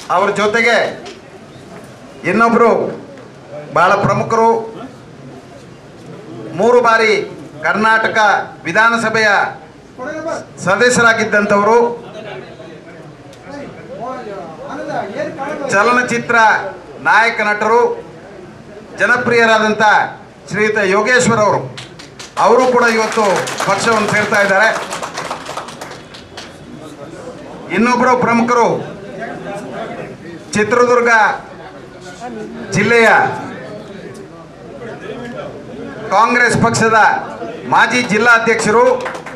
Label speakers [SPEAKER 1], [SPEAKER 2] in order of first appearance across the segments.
[SPEAKER 1] ಅವ್ರ ಜೊತೆಗೆ ಇನ್ನೊಬ್ಬರು ಭಾಳ ಪ್ರಮುಖರು ಮೂರು ಬಾರಿ ಕರ್ನಾಟಕ ವಿಧಾನಸಭೆಯ ಸದಸ್ಯರಾಗಿದ್ದಂಥವರು ಚಲನಚಿತ್ರ ನಾಯಕ ನಟರು ಜನಪ್ರಿಯರಾದಂಥ ಶ್ರೀಯುತ ಯೋಗೇಶ್ವರ್ ಅವರು ಅವರು ಕೂಡ ಇವತ್ತು ಪಕ್ಷವನ್ನು ಸೇರ್ತಾ ಇದ್ದಾರೆ ಇನ್ನೊಬ್ಬರು ಪ್ರಮುಖರು ಚಿತ್ರದುರ್ಗ ಜಿಲ್ಲೆಯ ಕಾಂಗ್ರೆಸ್ ಪಕ್ಷದ ಮಾಜಿ ಜಿಲ್ಲಾಧ್ಯಕ್ಷರು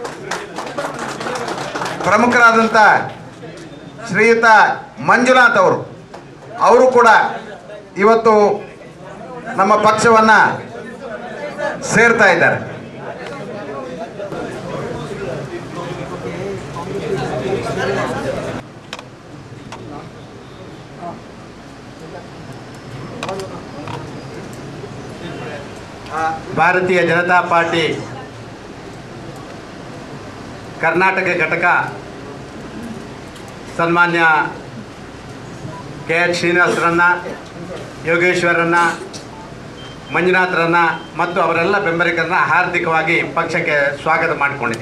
[SPEAKER 1] ಪ್ರಮುಖರಾದಂಥ ಶ್ರೀಯುತ ಮಂಜುನಾಥ್ ಅವರು ಅವರು ಕೂಡ ಇವತ್ತು ನಮ್ಮ ಪಕ್ಷವನ್ನು ಸೇರ್ತಾ ಇದ್ದಾರೆ
[SPEAKER 2] ಭಾರತೀಯ ಜನತಾ ಪಾರ್ಟಿ ಕರ್ನಾಟಕ ಘಟಕ ಸನ್ಮಾನ್ಯ ಕೆ ಎಚ್ ಶ್ರೀನಿವಾಸರನ್ನ ಯೋಗೇಶ್ವರನ್ನ ಮಂಜುನಾಥರನ್ನ ಮತ್ತು ಅವರೆಲ್ಲ ಬೆಂಬಲಿಗರನ್ನ ಹಾರ್ದಿಕವಾಗಿ ಪಕ್ಷಕ್ಕೆ ಸ್ವಾಗತ ಮಾಡಿಕೊಂಡಿದೆ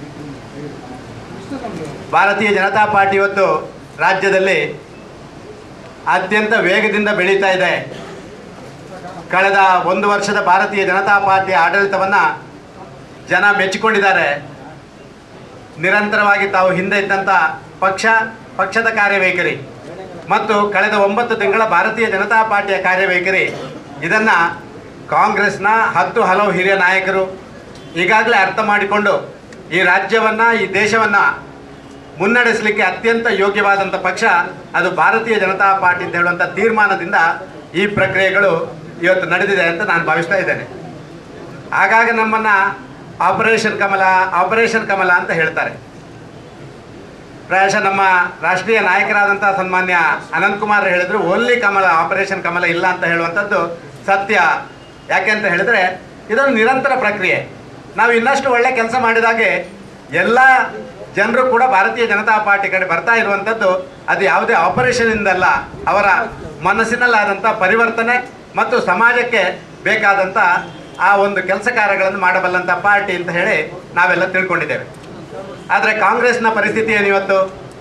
[SPEAKER 2] ಭಾರತೀಯ ಜನತಾ ಪಾರ್ಟಿ ಇವತ್ತು ರಾಜ್ಯದಲ್ಲಿ ಅತ್ಯಂತ ವೇಗದಿಂದ ಬೆಳೀತಾ ಇದೆ ಕಳೆದ ಒಂದು ವರ್ಷದ ಭಾರತೀಯ ಜನತಾ ಪಾರ್ಟಿಯ ಆಡಳಿತವನ್ನು ಜನ ಮೆಚ್ಚಿಕೊಂಡಿದ್ದಾರೆ ನಿರಂತರವಾಗಿ ತಾವು ಹಿಂದೆ ಇದ್ದಂಥ ಪಕ್ಷ ಪಕ್ಷದ ಕಾರ್ಯವೈಖರಿ ಮತ್ತು ಕಳೆದ ಒಂಬತ್ತು ತಿಂಗಳ ಭಾರತೀಯ ಜನತಾ ಪಾರ್ಟಿಯ ಕಾರ್ಯವೈಖರಿ ಇದನ್ನು ಕಾಂಗ್ರೆಸ್ನ ಹತ್ತು ಹಲವು ಹಿರಿಯ ನಾಯಕರು ಈಗಾಗಲೇ ಅರ್ಥ ಮಾಡಿಕೊಂಡು ಈ ರಾಜ್ಯವನ್ನು ಈ ದೇಶವನ್ನು ಮುನ್ನಡೆಸಲಿಕ್ಕೆ ಅತ್ಯಂತ ಯೋಗ್ಯವಾದಂಥ ಪಕ್ಷ ಅದು ಭಾರತೀಯ ಜನತಾ ಪಾರ್ಟಿ ಅಂತ ಹೇಳುವಂಥ ತೀರ್ಮಾನದಿಂದ ಈ ಪ್ರಕ್ರಿಯೆಗಳು ಇವತ್ತು ನಡೆದಿದೆ ಅಂತ ನಾನು ಭಾವಿಸ್ತಾ ಇದ್ದೇನೆ ಆಗಾಗ ನಮ್ಮನ್ನು ಆಪರೇಷನ್ ಕಮಲ ಆಪರೇಷನ್ ಕಮಲ ಅಂತ ಹೇಳ್ತಾರೆ ಪ್ರಾಯಶಃ ನಮ್ಮ ರಾಷ್ಟ್ರೀಯ ನಾಯಕರಾದಂಥ ಸನ್ಮಾನ್ಯ ಅನಂತಕುಮಾರ್ ಹೇಳಿದ್ರು ಓನ್ಲಿ ಕಮಲ ಆಪರೇಷನ್ ಕಮಲ ಇಲ್ಲ ಅಂತ ಹೇಳುವಂಥದ್ದು ಸತ್ಯ ಯಾಕೆ ಅಂತ ಹೇಳಿದ್ರೆ ಇದೊಂದು ನಿರಂತರ ಪ್ರಕ್ರಿಯೆ ನಾವು ಇನ್ನಷ್ಟು ಒಳ್ಳೆ ಕೆಲಸ ಮಾಡಿದಾಗೆ ಎಲ್ಲ ಜನರು ಕೂಡ ಭಾರತೀಯ ಜನತಾ ಪಾರ್ಟಿ ಕಡೆ ಬರ್ತಾ ಇರುವಂಥದ್ದು ಅದು ಯಾವುದೇ ಆಪರೇಷನಿಂದಲ್ಲ ಅವರ ಮನಸ್ಸಿನಲ್ಲಾದಂಥ ಪರಿವರ್ತನೆ ಮತ್ತು ಸಮಾಜಕ್ಕೆ ಬೇಕಾದಂಥ ಆ ಒಂದು ಕೆಲಸ ಕಾರ್ಯಗಳನ್ನು ಮಾಡಬಲ್ಲಂಥ ಪಾರ್ಟಿ ಅಂತ ಹೇಳಿ ನಾವೆಲ್ಲ ತಿಳ್ಕೊಂಡಿದ್ದೇವೆ ಆದರೆ ಕಾಂಗ್ರೆಸ್ನ ಪರಿಸ್ಥಿತಿ ಏನು ಇವತ್ತು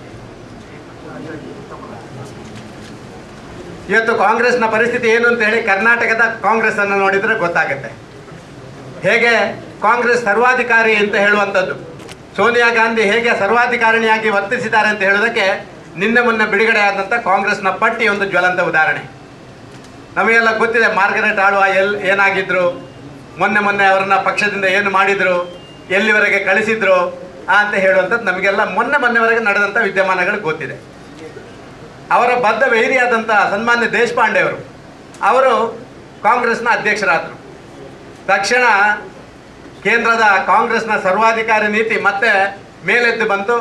[SPEAKER 2] ಇವತ್ತು ಕಾಂಗ್ರೆಸ್ನ ಪರಿಸ್ಥಿತಿ ಏನು ಅಂತ ಹೇಳಿ ಕರ್ನಾಟಕದ ಕಾಂಗ್ರೆಸ್ ಅನ್ನು ನೋಡಿದ್ರೆ ಗೊತ್ತಾಗುತ್ತೆ ಹೇಗೆ ಕಾಂಗ್ರೆಸ್ ಸರ್ವಾಧಿಕಾರಿ ಅಂತ ಹೇಳುವಂಥದ್ದು ಸೋನಿಯಾ ಗಾಂಧಿ ಹೇಗೆ ಸರ್ವಾಧಿಕಾರಿಣಿಯಾಗಿ ವರ್ತಿಸಿದ್ದಾರೆ ಅಂತ ಹೇಳೋದಕ್ಕೆ ನಿನ್ನೆ ಮೊನ್ನೆ ಬಿಡುಗಡೆಯಾದಂಥ ಕಾಂಗ್ರೆಸ್ನ ಪಟ್ಟಿ ಒಂದು ಜ್ವಲಂತ ಉದಾಹರಣೆ ನಮಗೆಲ್ಲ ಗೊತ್ತಿದೆ ಮಾರ್ಗರೆಟ್ ಆಳ್ವ ಎಲ್ ಏನಾಗಿದ್ರು ಮೊನ್ನೆ ಮೊನ್ನೆ ಅವರನ್ನ ಪಕ್ಷದಿಂದ ಏನು ಮಾಡಿದ್ರು ಎಲ್ಲಿವರೆಗೆ ಕಳಿಸಿದ್ರು ಆ ಅಂತ ಹೇಳುವಂಥದ್ದು ನಮಗೆಲ್ಲ ಮೊನ್ನೆ ಮೊನ್ನೆವರೆಗೆ ನಡೆದಂಥ ವಿದ್ಯಮಾನಗಳು ಗೊತ್ತಿದೆ ಅವರ ಬದ್ಧ ವೈರಿಯಾದಂಥ ಸನ್ಮಾನ್ಯ ದೇಶಪಾಂಡೆ ಅವರು ಅವರು ಕಾಂಗ್ರೆಸ್ನ ಅಧ್ಯಕ್ಷರಾದರು ತಕ್ಷಣ ಕೇಂದ್ರದ ಕಾಂಗ್ರೆಸ್ನ ಸರ್ವಾಧಿಕಾರಿ ನೀತಿ ಮತ್ತೆ ಮೇಲೆದ್ದು ಬಂತು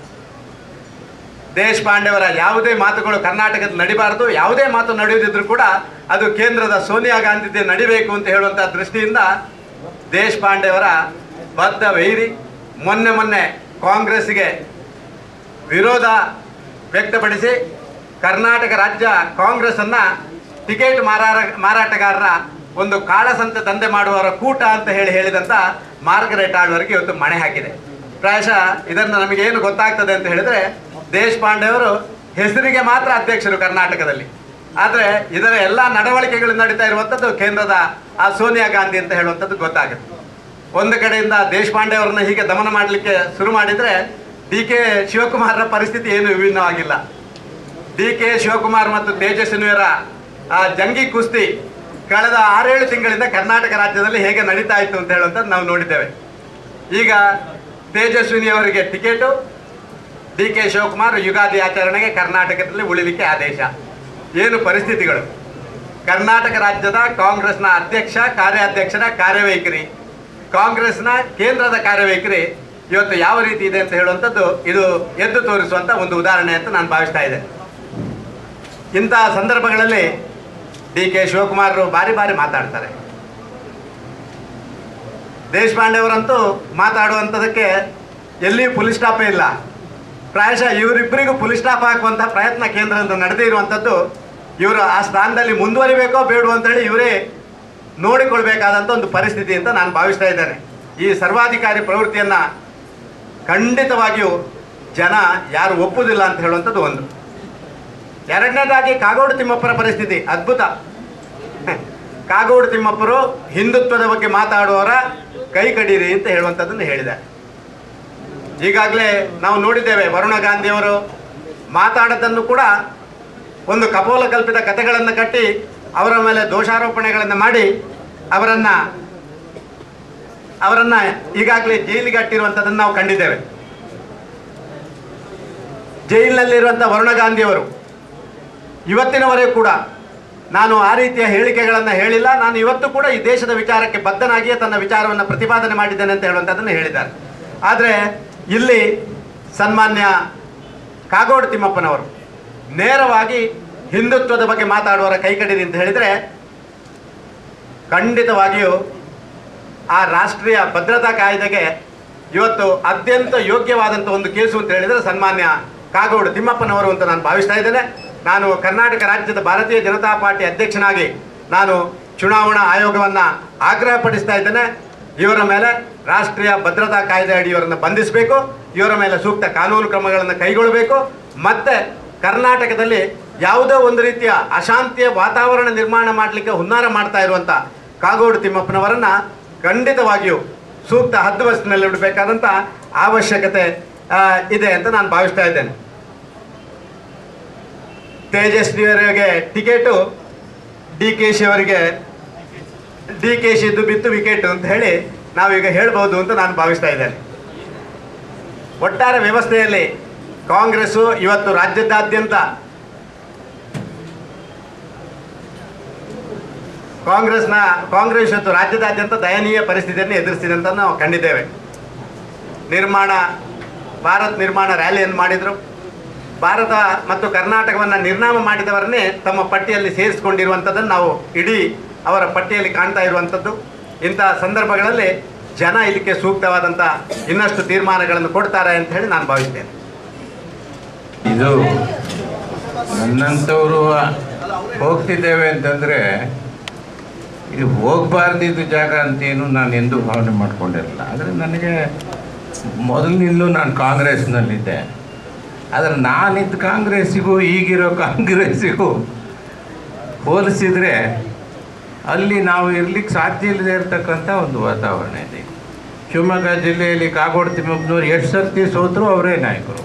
[SPEAKER 2] ದೇಶಪಾಂಡೆಯವರ ಯಾವುದೇ ಮಾತುಗಳು ಕರ್ನಾಟಕದ ನಡಿಬಾರದು ಯಾವುದೇ ಮಾತು ನಡೆಯುವುದಿದ್ರು ಕೂಡ ಅದು ಕೇಂದ್ರದ ಸೋನಿಯಾ ಗಾಂಧಿದೇ ನಡಿಬೇಕು ಅಂತ ಹೇಳುವಂಥ ದೃಷ್ಟಿಯಿಂದ ದೇಶಪಾಂಡೆಯವರ ಬದ್ಧ ವೈರಿ ಮೊನ್ನೆ ಮೊನ್ನೆ ಕಾಂಗ್ರೆಸ್ಸಿಗೆ ವಿರೋಧ ವ್ಯಕ್ತಪಡಿಸಿ ಕರ್ನಾಟಕ ರಾಜ್ಯ ಕಾಂಗ್ರೆಸ್ಸನ್ನು ಟಿಕೆಟ್ ಮಾರಾಟ ಮಾರಾಟಗಾರರ ಒಂದು ಕಾಳಸಂತೆ ದಂಧೆ ಮಾಡುವವರ ಕೂಟ ಅಂತ ಹೇಳಿ ಹೇಳಿದಂಥ ಮಾರ್ಗರೆಟ್ ಆಳ್ವರಿಗೆ ಇವತ್ತು ಮಣೆ ಹಾಕಿದೆ ಪ್ರಾಯಶಃ ಇದನ್ನು ನಮಗೇನು ಗೊತ್ತಾಗ್ತದೆ ಅಂತ ಹೇಳಿದ್ರೆ ದೇಶಪಾಂಡೆ ಅವರು ಹೆಸರಿಗೆ ಮಾತ್ರ ಅಧ್ಯಕ್ಷರು ಕರ್ನಾಟಕದಲ್ಲಿ ಆದರೆ ಇದರ ಎಲ್ಲ ನಡವಳಿಕೆಗಳು ನಡೀತಾ ಇರುವಂಥದ್ದು ಕೇಂದ್ರದ ಆ ಸೋನಿಯಾ ಗಾಂಧಿ ಅಂತ ಹೇಳುವಂಥದ್ದು ಗೊತ್ತಾಗುತ್ತೆ ಒಂದು ಕಡೆಯಿಂದ ದೇಶಪಾಂಡೆ ಅವರನ್ನ ಹೀಗೆ ದಮನ ಮಾಡಲಿಕ್ಕೆ ಶುರು ಮಾಡಿದರೆ ಡಿ ಕೆ ಶಿವಕುಮಾರರ ಪರಿಸ್ಥಿತಿ ಏನು ವಿಭಿನ್ನವಾಗಿಲ್ಲ ಡಿ ಕೆ ಶಿವಕುಮಾರ್ ಮತ್ತು ತೇಜಸ್ವಿನಿಯವರ ಆ ಜಂಗಿ ಕುಸ್ತಿ ಕಳೆದ ಆರೇಳು ತಿಂಗಳಿಂದ ಕರ್ನಾಟಕ ರಾಜ್ಯದಲ್ಲಿ ಹೇಗೆ ನಡೀತಾ ಇತ್ತು ಅಂತ ಹೇಳುವಂಥದ್ದು ನಾವು ನೋಡಿದ್ದೇವೆ ಈಗ ತೇಜಸ್ವಿನಿ ಅವರಿಗೆ ticket D K Shivakumar Ugadi ಆಚರಣೆಗೆ ಕರ್ನಾಟಕದಲ್ಲಿ ಉಳಿಲಿಕ್ಕೆ ಆದೇಶ ಏನು ಪರಿಸ್ಥಿತಿಗಳು ಕರ್ನಾಟಕ ರಾಜ್ಯದ ಕಾಂಗ್ರೆಸ್ನ ಅಧ್ಯಕ್ಷ ಕಾರ್ಯಾಧ್ಯಕ್ಷರ ಕಾರ್ಯವೈಖರಿ ಕಾಂಗ್ರೆಸ್ನ ಕೇಂದ್ರದ ಕಾರ್ಯವೈಖರಿ ಇವತ್ತು ಯಾವ ರೀತಿ ಇದೆ ಅಂತ ಹೇಳುವಂಥದ್ದು ಇದು ಎದ್ದು ತೋರಿಸುವಂಥ ಒಂದು ಉದಾಹರಣೆ ಅಂತ ನಾನು ಭಾವಿಸ್ತಾ ಇದ್ದೇನೆ ಇಂತಹ ಸಂದರ್ಭಗಳಲ್ಲಿ ಡಿ ಕೆ ಶಿವಕುಮಾರರು ಬಾರಿ ಬಾರಿ ಮಾತಾಡ್ತಾರೆ ದೇಶಪಾಂಡೆ ಅವರಂತೂ ಮಾತಾಡುವಂಥದ್ದಕ್ಕೆ ಎಲ್ಲಿಯೂ ಪುಲಿಸ್ ಸ್ಟಾಪೇ ಇಲ್ಲ ಪ್ರಾಯಶಃ ಇವರಿಬ್ಬರಿಗೂ ಪುಲಿಸ್ ಸ್ಟಾಪ್ ಹಾಕುವಂಥ ಪ್ರಯತ್ನ ಕೇಂದ್ರದಿಂದ ನಡೆದೇ ಇರುವಂಥದ್ದು ಇವರು ಆ ಸ್ಥಾನದಲ್ಲಿ ಮುಂದುವರಿಬೇಕೋ ಬೇಡವೋ ಅಂತೇಳಿ ಇವರೇ ನೋಡಿಕೊಳ್ಬೇಕಾದಂಥ ಒಂದು ಪರಿಸ್ಥಿತಿ ಅಂತ ನಾನು ಭಾವಿಸ್ತಾ ಇದ್ದೇನೆ ಈ ಸರ್ವಾಧಿಕಾರಿ ಪ್ರವೃತ್ತಿಯನ್ನು ಖಂಡಿತವಾಗಿಯೂ ಜನ ಯಾರು ಒಪ್ಪುವುದಿಲ್ಲ ಅಂತ ಹೇಳುವಂಥದ್ದು ಒಂದು ಎರಡನೇದಾಗಿ ಕಾಗೋಡು ತಿಮ್ಮಪ್ಪರ ಪರಿಸ್ಥಿತಿ ಅದ್ಭುತ ಕಾಗೋಡು ತಿಮ್ಮಪ್ಪರು ಹಿಂದುತ್ವದ ಬಗ್ಗೆ ಮಾತಾಡುವವರ ಕೈ ಕಡೀರಿ ಅಂತ ಹೇಳುವಂಥದ್ದನ್ನು ಹೇಳಿದೆ ಈಗಾಗಲೇ ನಾವು ನೋಡಿದ್ದೇವೆ ವರುಣ ಗಾಂಧಿಯವರು ಮಾತಾಡೋದನ್ನು ಕೂಡ ಒಂದು ಕಪೋಲ ಕಲ್ಪಿತ ಕಥೆಗಳನ್ನು ಕಟ್ಟಿ ಅವರ ಮೇಲೆ ದೋಷಾರೋಪಣೆಗಳನ್ನು ಮಾಡಿ ಅವರನ್ನು ಅವರನ್ನು ಈಗಾಗಲೇ ಜೈಲಿಗೆ ಅಟ್ಟಿರುವಂಥದ್ದನ್ನು ನಾವು ಕಂಡಿದ್ದೇವೆ ಜೈಲಿನಲ್ಲಿರುವಂಥ ವರುಣ ಗಾಂಧಿಯವರು ಇವತ್ತಿನವರೆಗೂ ಕೂಡ ನಾನು ಆ ರೀತಿಯ ಹೇಳಿಕೆಗಳನ್ನು ಹೇಳಿಲ್ಲ ನಾನು ಇವತ್ತು ಕೂಡ ಈ ದೇಶದ ವಿಚಾರಕ್ಕೆ ಬದ್ಧನಾಗಿಯೇ ತನ್ನ ವಿಚಾರವನ್ನು ಪ್ರತಿಪಾದನೆ ಮಾಡಿದ್ದೇನೆ ಅಂತ ಹೇಳುವಂಥದ್ದನ್ನು ಹೇಳಿದ್ದಾರೆ ಆದರೆ ಇಲ್ಲಿ ಸನ್ಮಾನ್ಯ ಕಾಗೋಡು ತಿಮ್ಮಪ್ಪನವರು ನೇರವಾಗಿ ಹಿಂದುತ್ವದ ಬಗ್ಗೆ ಮಾತಾಡುವವರ ಕೈಕಡಿರಿ ಅಂತ ಹೇಳಿದರೆ ಖಂಡಿತವಾಗಿಯೂ ಆ ರಾಷ್ಟ್ರೀಯ ಭದ್ರತಾ ಕಾಯ್ದೆಗೆ ಇವತ್ತು ಅತ್ಯಂತ ಯೋಗ್ಯವಾದಂಥ ಒಂದು ಕೇಸು ಅಂತ ಹೇಳಿದರೆ ಸನ್ಮಾನ್ಯ ಕಾಗೋಡು ತಿಮ್ಮಪ್ಪನವರು ಅಂತ ನಾನು ಭಾವಿಸ್ತಾ ಇದ್ದೇನೆ ನಾನು ಕರ್ನಾಟಕ ರಾಜ್ಯದ ಭಾರತೀಯ ಜನತಾ ಪಾರ್ಟಿ ಅಧ್ಯಕ್ಷನಾಗಿ ನಾನು ಚುನಾವಣಾ ಆಯೋಗವನ್ನು ಆಗ್ರಹಪಡಿಸ್ತಾ ಇದ್ದೇನೆ ಇವರ ಮೇಲೆ ರಾಷ್ಟ್ರೀಯ ಭದ್ರತಾ ಕಾಯ್ದೆ ಅಡಿ ಇವರನ್ನು ಬಂಧಿಸಬೇಕು ಇವರ ಮೇಲೆ ಸೂಕ್ತ ಕಾನೂನು ಕ್ರಮಗಳನ್ನು ಕೈಗೊಳ್ಳಬೇಕು ಮತ್ತೆ ಕರ್ನಾಟಕದಲ್ಲಿ ಯಾವುದೋ ಒಂದು ರೀತಿಯ ಅಶಾಂತಿಯ ವಾತಾವರಣ ನಿರ್ಮಾಣ ಮಾಡಲಿಕ್ಕೆ ಹುನ್ನಾರ ಮಾಡ್ತಾ ಇರುವಂಥ ಕಾಗೋಡು ತಿಮ್ಮಪ್ಪನವರನ್ನ ಖಂಡಿತವಾಗಿಯೂ ಸೂಕ್ತ ಹದ್ದುಬಸ್ತಿನಲ್ಲಿ ಇಡಬೇಕಾದಂಥ ಅವಶ್ಯಕತೆ ಆ, ಇದೆ ಅಂತ ನಾನು ಭಾವಿಸ್ತಾ ಇದ್ದೇನೆ ತೇಜಸ್ವಿಯವರಿಗೆ ಟಿಕೆಟು ಡಿ ಕೆ ಶಿ ಅವರಿಗೆ ಡಿ ಕೆ ಶಿದ್ದು ಬಿತ್ತು ವಿಕೆಟ್ ಅಂತ ಹೇಳಿ ನಾವೀಗ ಹೇಳ್ಬೋದು ಅಂತ ನಾನು ಭಾವಿಸ್ತಾ ಇದ್ದೇನೆ ಒಟ್ಟಾರೆ ವ್ಯವಸ್ಥೆಯಲ್ಲಿ ಕಾಂಗ್ರೆಸ್ಸು ಇವತ್ತು ರಾಜ್ಯದಾದ್ಯಂತ ಕಾಂಗ್ರೆಸ್ನ ಕಾಂಗ್ರೆಸ್ ಇವತ್ತು ರಾಜ್ಯದಾದ್ಯಂತ ದಯನೀಯ ಪರಿಸ್ಥಿತಿಯನ್ನು ಎದುರಿಸ್ತಿದೆ ಅಂತ ನಾವು ಕಂಡಿದ್ದೇವೆ ನಿರ್ಮಾಣ ಭಾರತ್ ನಿರ್ಮಾಣ ರ್ಯಾಲಿಯನ್ನು ಮಾಡಿದರು ಭಾರತ ಮತ್ತು ಕರ್ನಾಟಕವನ್ನು ನಿರ್ನಾಮ ಮಾಡಿದವರನ್ನೇ ತಮ್ಮ ಪಟ್ಟಿಯಲ್ಲಿ ಸೇರಿಸಿಕೊಂಡಿರುವಂಥದ್ದನ್ನು ನಾವು ಇಡೀ ಅವರ ಪಟ್ಟಿಯಲ್ಲಿ ಕಾಣ್ತಾ ಇರುವಂಥದ್ದು ಇಂಥ ಸಂದರ್ಭಗಳಲ್ಲಿ ಜನ ಇದಕ್ಕೆ ಸೂಕ್ತವಾದಂಥ ಇನ್ನಷ್ಟು ತೀರ್ಮಾನಗಳನ್ನು ಕೊಡ್ತಾರೆ ಅಂತ ಹೇಳಿ ನಾನು ಭಾವಿಸ್ತೇನೆ
[SPEAKER 3] ಇದು ನನ್ನಂಥವರು ಹೋಗ್ತಿದ್ದೇವೆ ಅಂತಂದರೆ ಇದು ಹೋಗಬಾರ್ದಿದ್ದು ಜಾಗ ಅಂತೇನು ನಾನು ಎಂದೂ ಭಾವನೆ ಮಾಡ್ಕೊಂಡಿರಲಿಲ್ಲ ಆದರೆ ನನಗೆ ಮೊದಲಿನಿಂದಲೂ ನಾನು ಕಾಂಗ್ರೆಸ್ನಲ್ಲಿದ್ದೆ ಆದರೆ ನಾನಿದ್ದ ಕಾಂಗ್ರೆಸ್ಸಿಗೂ ಈಗಿರೋ ಕಾಂಗ್ರೆಸ್ಸಿಗೂ ಹೋಲಿಸಿದರೆ ಅಲ್ಲಿ ನಾವು ಇರ್ಲಿಕ್ಕೆ ಸಾಧ್ಯ ಇಲ್ಲದೆ ಇರತಕ್ಕಂಥ ಒಂದು ವಾತಾವರಣ ಇದೆ ಶಿವಮೊಗ್ಗ ಜಿಲ್ಲೆಯಲ್ಲಿ ಕಾಗೋಡು ತಿಮ್ಮಪ್ಪನವ್ರು ಎಷ್ಟು ಸರ್ತಿ ಸೋತರು ಅವರೇ ನಾಯಕರು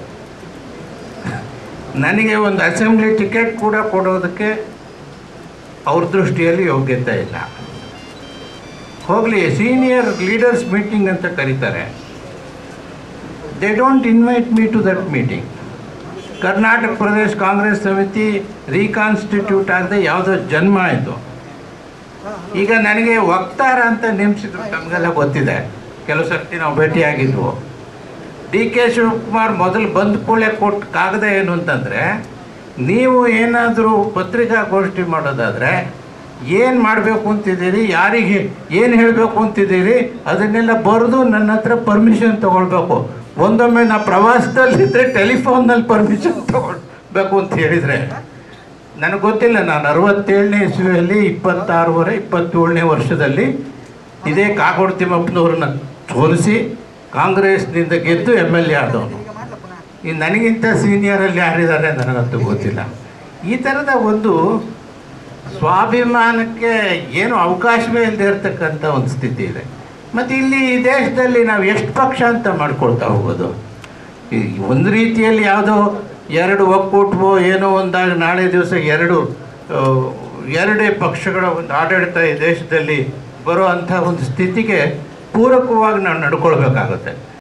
[SPEAKER 3] ನನಗೆ ಒಂದು ಅಸೆಂಬ್ಲಿ ಟಿಕೆಟ್ ಕೂಡ ಕೊಡೋದಕ್ಕೆ ಅವ್ರ ದೃಷ್ಟಿಯಲ್ಲಿ ಯೋಗ್ಯತೆ ಇಲ್ಲ ಹೋಗಲಿ ಸೀನಿಯರ್ ಲೀಡರ್ಸ್ ಮೀಟಿಂಗ್ ಅಂತ ಕರೀತಾರೆ they don't invite me to that meeting Karnataka Pradesh Congress ಸಮಿತಿ ರೀಕಾನ್ಸ್ಟಿಟ್ಯೂಟ್ ಆಗದೆ ಯಾವುದೋ ಜನ್ಮ ಆಯಿತು ಈಗ ನನಗೆ ವಕ್ತಾರ ಅಂತ ನೇಮಿಸಿದ್ರು ತಮಗೆಲ್ಲ ಗೊತ್ತಿದೆ ಕೆಲವು ಸರ್ತಿ ನಾವು ಭೇಟಿಯಾಗಿದ್ವು ಡಿ ಕೆ ಶಿವಕುಮಾರ್ ಮೊದಲು ಬಂದ ಕೂಡಲೇ ಕೊಟ್ಟು ಕಾಗದ ಏನು ಅಂತಂದರೆ ನೀವು ಏನಾದರೂ ಪತ್ರಿಕಾಗೋಷ್ಠಿ ಮಾಡೋದಾದರೆ ಏನು ಮಾಡಬೇಕು ಅಂತಿದ್ದೀರಿ ಯಾರಿಗೆ ಏನು ಹೇಳಬೇಕು ಅಂತಿದ್ದೀರಿ ಅದನ್ನೆಲ್ಲ ಬರೆದು ನನ್ನ ಹತ್ರ ಪರ್ಮಿಷನ್ ತೊಗೊಳ್ಬೇಕು ಒಂದೊಮ್ಮೆ ನಾ ಪ್ರವಾಸದಲ್ಲಿದ್ದರೆ ಟೆಲಿಫೋನ್ನಲ್ಲಿ ಪರ್ಮಿಷನ್ ತೊಗೊಳ್ಬೇಕು ಅಂತ ಹೇಳಿದರೆ ನನಗೆ ಗೊತ್ತಿಲ್ಲ ನಾನು ಅರವತ್ತೇಳನೇ ಇಸ್ವಿಯಲ್ಲಿ ಇಪ್ಪತ್ತಾರೂವರೆ ಇಪ್ಪತ್ತೇಳನೇ ವರ್ಷದಲ್ಲಿ ಇದೇ ಕಾಗೋಡು ತಿಮ್ಮಪ್ಪನವ್ರನ್ನ ಸೋಲಿಸಿ ಕಾಂಗ್ರೆಸ್ನಿಂದ ಗೆದ್ದು ಎಮ್ ಎಲ್ ಎ ಆದವನು ಈ ನನಗಿಂತ ಸೀನಿಯರಲ್ಲಿ ಯಾರಿದ್ದಾರೆ ನನಗಂತೂ ಗೊತ್ತಿಲ್ಲ ಈ ಥರದ ಒಂದು ಸ್ವಾಭಿಮಾನಕ್ಕೆ ಏನು ಅವಕಾಶವೇ ಇಲ್ಲದೆ ಇರತಕ್ಕಂಥ ಒಂದು ಸ್ಥಿತಿ ಇದೆ ಮತ್ತು ಇಲ್ಲಿ ಈ ದೇಶದಲ್ಲಿ ನಾವು ಎಷ್ಟು ಪಕ್ಷ ಅಂತ ಮಾಡ್ಕೊಳ್ತಾ ಹೋಗೋದು ಈ ಒಂದು ರೀತಿಯಲ್ಲಿ ಯಾವುದೋ ಎರಡು ಒಕ್ಕೂಟವೋ ಏನೋ ಒಂದಾಗ ನಾಳೆ ದಿವಸ ಎರಡು ಆ, ಎರಡೇ ಪಕ್ಷಗಳ ಒಂದು ಆಡಳಿತ ಈ ದೇಶದಲ್ಲಿ ಬರೋ ಅಂಥ ಒಂದು ಸ್ಥಿತಿಗೆ ಪೂರಕವಾಗಿ ನಾವು ನಡ್ಕೊಳ್ಬೇಕಾಗುತ್ತೆ